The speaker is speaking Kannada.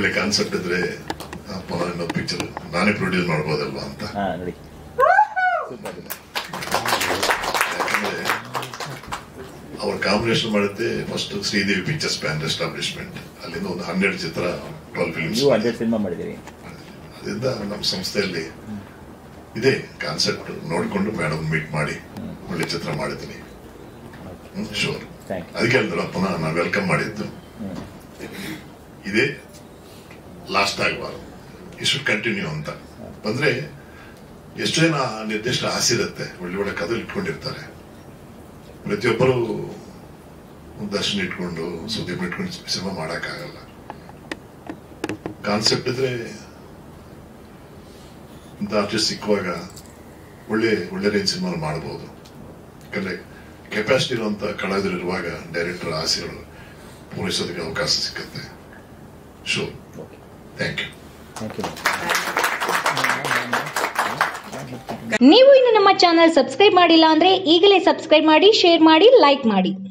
ಒಳ್ಳೆ ಕಾನ್ಸೆಪ್ಟ್ ಇದ್ರೆ ಆ, ಪುನಃ ಇನ್ನೊಂದು ಪಿಕ್ಚರ್ ನಾನೇ ಪ್ರೊಡ್ಯೂಸ್ ಮಾಡ್ಬೋದಲ್ವಾ ಅಂತ ಹಾ ನೋಡಿ ಸೂಪರ್ ಯಾಕಂದ್ರೆ ಅವ್ರ ಕಾಂಬಿನೇಷನ್ ಮಾಡಿದ್ದೆ first Sridevi pictures ban establishment ಅಲ್ಲಿಂದ ಒಂದು ಹನ್ನೆರಡು ಚಿತ್ರ ಟ್ವೆಲ್ ಫಿಲ್ಮ್ಸ್ ನೀವು ಹಂಡ್ರೆಡ್ ಸಿನಿಮಾ ಮಾಡಿದ್ದೀರಿ ಅದರಿಂದ ನಮ್ಮ ಸಂಸ್ಥೆಯಲ್ಲಿ ಇದೆ ಕಾನ್ಸೆಪ್ಟ್ ನೋಡಿಕೊಂಡು ಮೇಡಮ್ ಮೀಟ್ ಮಾಡಿ ಒಳ್ಳೆ ಚಿತ್ರ ಮಾಡಿದ್ದೀನಿ ಶೋರ್ ಥ್ಯಾಂಕ್ ಯು ಅದಕ್ಕೆ ಹೇಳಿದ್ರು ಪುನಃ ನಾವು ವೆಲ್ಕಮ್ ಮಾಡಿದ್ದು ಹ್ಮ್ ಇದೇ ಲಾಸ್ಟ್ ಆಗಬಾರ್ದು ಈ ಶುಡ್ ಕಂಟಿನ್ಯೂ ಅಂತ ಅಂದ್ರೆ ಎಷ್ಟೋ ಜನ ನಿರ್ದಿಷ್ಟ ಆಸೆ ಇರುತ್ತೆ ಒಳ್ಳೆ ಒಳ್ಳೆ ಕಥೆ ಇಟ್ಕೊಂಡಿರ್ತಾರೆ ಪ್ರತಿಯೊಬ್ಬರು ದರ್ಶನ ಇಟ್ಕೊಂಡು ಸುದೀಪ್ ಇಟ್ಕೊಂಡು ಸಿನಿಮಾ ಮಾಡಕ್ಕಾಗಲ್ಲ ಕಾನ್ಸೆಪ್ಟ್ ಇದ್ರೆ ಇಂಥ ಆರ್ಟಿಸ್ಟ್ ಸಿಕ್ಕುವಾಗ ಒಳ್ಳೆ ಒಳ್ಳೆ ರೇಂಜ್ ಸಿನಿಮಾ ಮಾಡಬಹುದು ಯಾಕಂದ್ರೆ ಕೆಪಾಸಿಟಿ ಇರುವಂತ ಕಲಾವಿದರಿರುವಾಗ ಡೈರೆಕ್ಟರ್ ಆಸೆಗಳು ಪೂರೈಸೋದಕ್ಕೆ ಅವಕಾಶ ಸಿಕ್ಕತ್ತೆ so okay thank you thank you ನೀವು ಇನ್ನು ನಮ್ಮ ಚಾನಲ್ ಸಬ್ಸ್ಕ್ರೈಬ್ ಮಾಡಿಲ್ಲ ಅಂದ್ರೆ ಈಗಲೇ ಸಬ್ಸ್ಕ್ರೈಬ್ ಮಾಡಿ ಶೇರ್ ಮಾಡಿ ಲೈಕ್ ಮಾಡಿ